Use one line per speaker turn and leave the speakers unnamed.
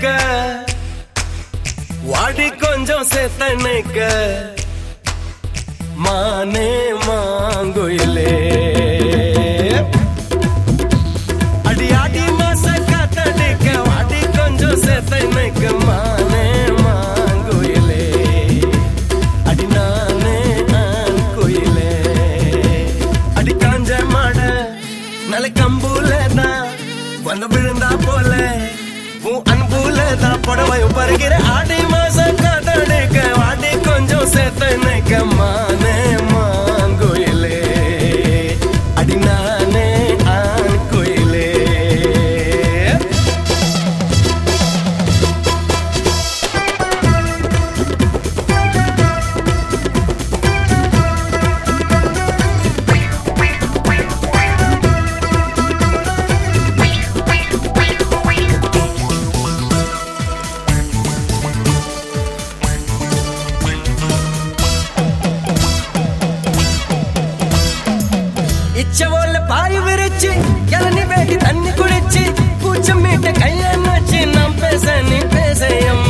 நிக்க வாடி கொஞ்சம் சேத்தனுக்க மானே மாங்குயிலே அடி ஆடி மாச காத்தடிக்க வாடி கொஞ்சம் சேத்தனுக்க மானே மாங்குயிலே அடி நானே ஆண் குயிலே அடி காஞ்ச மாட நல்ல கம்பூல தான் வந்து விழுந்தா போல உன் அன்புல தான் புடவையும் பருகிற ஆடி மாச காத்தடிக்க வாடி கொஞ்சம் சேத்தனுக்க மானே மாங்குயிலே அடி நானே ஆண் குயிலே இச்சவோல பாய் விரிச்சு இளநி வேடி தண்ணி குடிச்சு பூச்சம் மீட்ட கைய வச்சு நாம் பேச நீ பேச என்